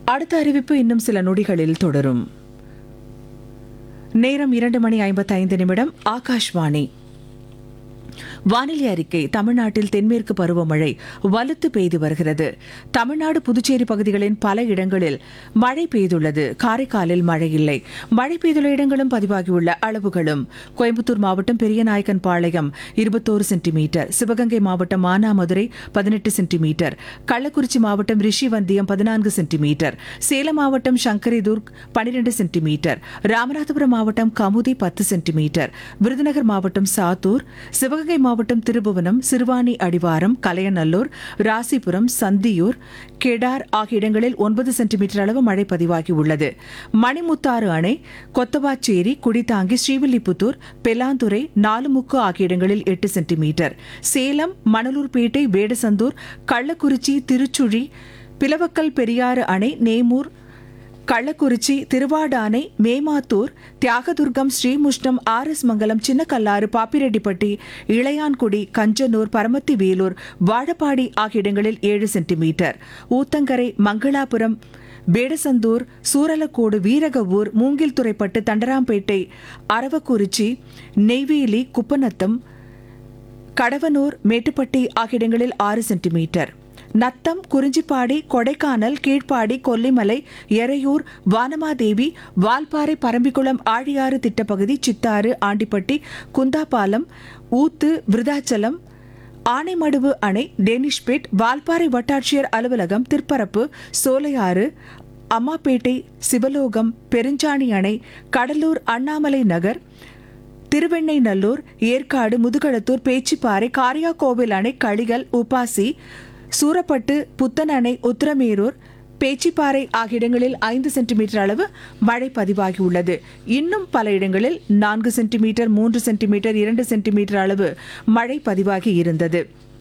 அடுத்த அறிவிப்பு இன்னும் சில நொடிகளில் தொடரும் நேரம் இரண்டு மணி ஐம்பத்தைந்து நிமிடம் ஆகாஷ்வாணி வானிலை அறிக்கை தமிழ்நாட்டில் தென்மேற்கு பருவமழை வலுத்து பெய்து வருகிறது தமிழ்நாடு புதுச்சேரி பகுதிகளின் பல இடங்களில் மழை பெய்துள்ளது காரைக்காலில் மழை இல்லை மழை பெய்துள்ள இடங்களும் பதிவாகியுள்ள அளவுகளும் கோயம்புத்தூர் மாவட்டம் பெரியநாயக்கன் பாளையம் இருபத்தோரு சென்டிமீட்டர் சிவகங்கை மாவட்டம் மானாமதுரை பதினெட்டு சென்டிமீட்டர் கள்ளக்குறிச்சி மாவட்டம் ரிஷிவந்தியம் பதினான்கு சென்டிமீட்டர் சேலம் மாவட்டம் சங்கரிதுர்க் பனிரெண்டு சென்டிமீட்டர் ராமநாதபுரம் மாவட்டம் கமுதி பத்து சென்டிமீட்டர் விருதுநகர் மாவட்டம் சாத்தூர் சிவகங்கை மாவட்டம் திருபுவனம் சிறுவாணி அடிவாரம் கலையநல்லூர் ராசிபுரம் சந்தியூர் கெடார் ஆகிய இடங்களில் ஒன்பது சென்டிமீட்டர் அளவு மழை பதிவாகியுள்ளது மணிமுத்தாறு அணை கொத்தவாச்சேரி குடித்தாங்கி ஸ்ரீவில்லிபுத்தூர் பெலாந்துறை நாலுமுக்கு ஆகிய இடங்களில் எட்டு சென்டிமீட்டர் சேலம் மணலூர்பேட்டை வேடசந்தூர் கள்ளக்குறிச்சி திருச்சுழி பிளவக்கல் பெரியாறு அணை நேமூர் கள்ளக்குறிச்சி திருவாடானை மேமாத்தூர் தியாகதுர்கம் ஸ்ரீமுஷ்ணம் ஆர் எஸ் மங்கலம் சின்னக்கல்லாறு பாப்பிரெட்டிப்பட்டி இளையான்குடி கஞ்சனூர் பரமத்தி வேலூர் வாழப்பாடி ஆகிய இடங்களில் ஏழு சென்டிமீட்டர் ஊத்தங்கரை மங்களாபுரம் பேடசந்தூர் சூரலக்கோடு வீரகவூர் மூங்கில்துறைப்பட்டு தண்டராம்பேட்டை அரவக்குறிச்சி நெய்வேலி குப்பநத்தம் கடவனூர் மேட்டுப்பட்டி ஆகிய இடங்களில் ஆறு சென்டிமீட்டர் நத்தம் குறிஞ்சிப்பாடி கொடைக்கானல் கீழ்ப்பாடி கொல்லிமலை எறையூர் வானமாதேவி வால்பாறை பரம்பிக்குளம் ஆழியாறு திட்டப்பகுதி சித்தாறு ஆண்டிப்பட்டி குந்தாபாலம் ஊத்து விருதாச்சலம் ஆனைமடுவு அணை டேனிஷ்பேட் வால்பாறை வட்டாட்சியர் அலுவலகம் திருப்பரப்பு சோலையாறு அம்மாப்பேட்டை சிவலோகம் பெருஞ்சாணி அணை கடலூர் அண்ணாமலை நகர் திருவெண்ணைநல்லூர் ஏற்காடு முதுகளத்தூர் பேச்சிப்பாறை காரியாக்கோவில் அணை களிகள் உப்பாசி சூரப்பட்டு புத்தன் அணை உத்திரமேரூர் பேச்சிப்பாறை ஆகிய இடங்களில் ஐந்து சென்டிமீட்டர் அளவு மழை பதிவாகியுள்ளது இன்னும் பல இடங்களில் நான்கு சென்டிமீட்டர் மூன்று சென்டிமீட்டர் இரண்டு சென்டிமீட்டர் அளவு மழை பதிவாகி இருந்தது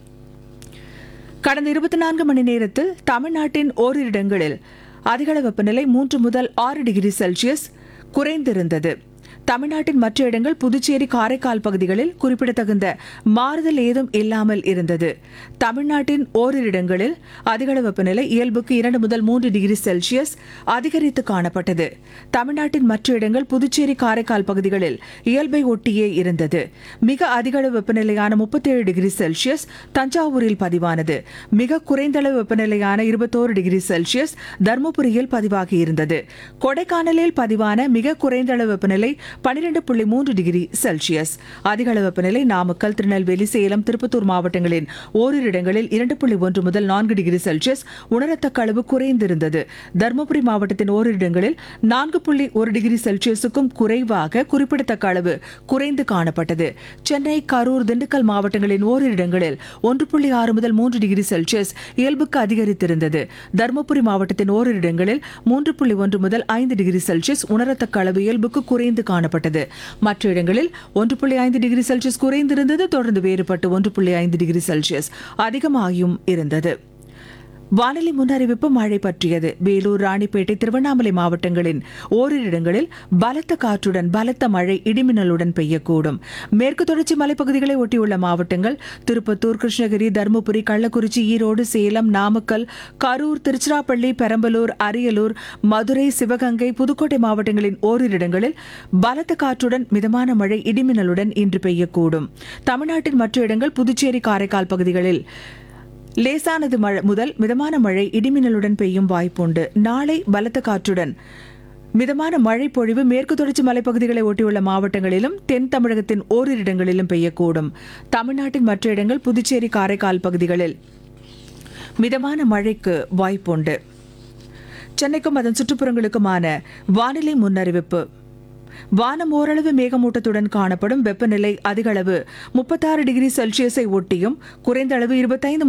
கடந்த இருபத்தி நான்கு மணி நேரத்தில் தமிழ்நாட்டின் ஓரிரு இடங்களில் அதிகள வெப்பநிலை மூன்று முதல் ஆறு டிகிரி செல்சியஸ் குறைந்திருந்தது தமிழ்நாட்டின் மற்ற இடங்கள் புதுச்சேரி காரைக்கால் பகுதிகளில் குறிப்பிடத்தகுந்த மாறுதல் ஏதும் இல்லாமல் இருந்தது தமிழ்நாட்டின் ஓரிரு இடங்களில் அதிகள வெப்பநிலை இயல்புக்கு இரண்டு முதல் மூன்று டிகிரி செல்சியஸ் அதிகரித்து காணப்பட்டது தமிழ்நாட்டின் மற்ற இடங்கள் புதுச்சேரி காரைக்கால் பகுதிகளில் இயல்பை ஒட்டியே இருந்தது மிக அதிகளவு வெப்பநிலையான முப்பத்தேழு டிகிரி செல்சியஸ் தஞ்சாவூரில் பதிவானது மிக குறைந்தளவு வெப்பநிலையான இருபத்தோரு டிகிரி செல்சியஸ் தருமபுரியில் பதிவாகியிருந்தது கொடைக்கானலில் பதிவான மிக குறைந்தளவு வெப்பநிலை பனிரெண்டு புள்ளி மூன்று டிகிரி செல்சியஸ் அதிகளவு வெப்பநிலை நாமக்கல் திருநெல்வேலி சேலம் திருப்பத்தூர் மாவட்டங்களின் ஓரிரு இடங்களில் இரண்டு புள்ளி ஒன்று முதல் நான்கு டிகிரி செல்சியஸ் உணரத்தக்க அளவு குறைந்திருந்தது தருமபுரி மாவட்டத்தின் ஓரிரு இடங்களில் நான்கு புள்ளி ஒரு டிகிரி செல்சியஸுக்கும் குறைவாக குறிப்பிடத்தக்க அளவு குறைந்து காணப்பட்டது சென்னை கரூர் திண்டுக்கல் மாவட்டங்களின் ஓரிரு இடங்களில் ஒன்று புள்ளி ஆறு முதல் மூன்று டிகிரி செல்சியஸ் இயல்புக்கு அதிகரித்திருந்தது தருமபுரி மாவட்டத்தின் ஓரிரு இடங்களில் மூன்று புள்ளி ஒன்று முதல் ஐந்து டிகிரி செல்சியஸ் உணரத்தக்க அளவு இயல்புக்கு குறைந்து காணப்பட்டது மற்ற இடங்களில் ஒன்று புள்ளி ஐந்து டிகிரி செல்சியஸ் குறைந்திருந்தது தொடர்ந்து வேறுபட்டு ஒன்று புள்ளி ஐந்து டிகிரி செல்சியஸ் அதிகமாகியும் இருந்தது வானிலை முன்னறிவிப்பு மழை பற்றியது வேலூர் ராணிப்பேட்டை திருவண்ணாமலை மாவட்டங்களின் ஓரிரு இடங்களில் பலத்த காற்றுடன் பலத்த மழை இடிமின்னலுடன் பெய்யக்கூடும் மேற்கு தொடர்ச்சி மலைப்பகுதிகளை ஒட்டியுள்ள மாவட்டங்கள் திருப்பத்தூர் கிருஷ்ணகிரி தருமபுரி கள்ளக்குறிச்சி ஈரோடு சேலம் நாமக்கல் கரூர் திருச்சிராப்பள்ளி பெரம்பலூர் அரியலூர் மதுரை சிவகங்கை புதுக்கோட்டை மாவட்டங்களின் ஓரிரு இடங்களில் பலத்த காற்றுடன் மிதமான மழை இடிமின்னலுடன் இன்று பெய்யக்கூடும் தமிழ்நாட்டின் மற்ற இடங்கள் புதுச்சேரி காரைக்கால் பகுதிகளில் லேசானது மழை முதல் மிதமான மழை இடிமின்னலுடன் பெய்யும் வாய்ப்புண்டு நாளை பலத்த காற்றுடன் மிதமான மழை பொழிவு மேற்கு தொடர்ச்சி மலைப்பகுதிகளை ஒட்டியுள்ள மாவட்டங்களிலும் தென் தமிழகத்தின் ஓரிரு இடங்களிலும் பெய்யக்கூடும் தமிழ்நாட்டின் மற்ற இடங்கள் புதுச்சேரி காரைக்கால் பகுதிகளில் மிதமான மழைக்கு வாய்ப்புண்டு சென்னைக்கும் அதன் சுற்றுப்புறங்களுக்குமான வானிலை முன்னறிவிப்பு வானம் ஓரளவு மேகமூட்டத்துடன் காணப்படும் வெப்பநிலை அதிகளவு முப்பத்தாறு டிகிரி செல்சியஸை ஒட்டியும் குறைந்த அளவு இருபத்தைந்து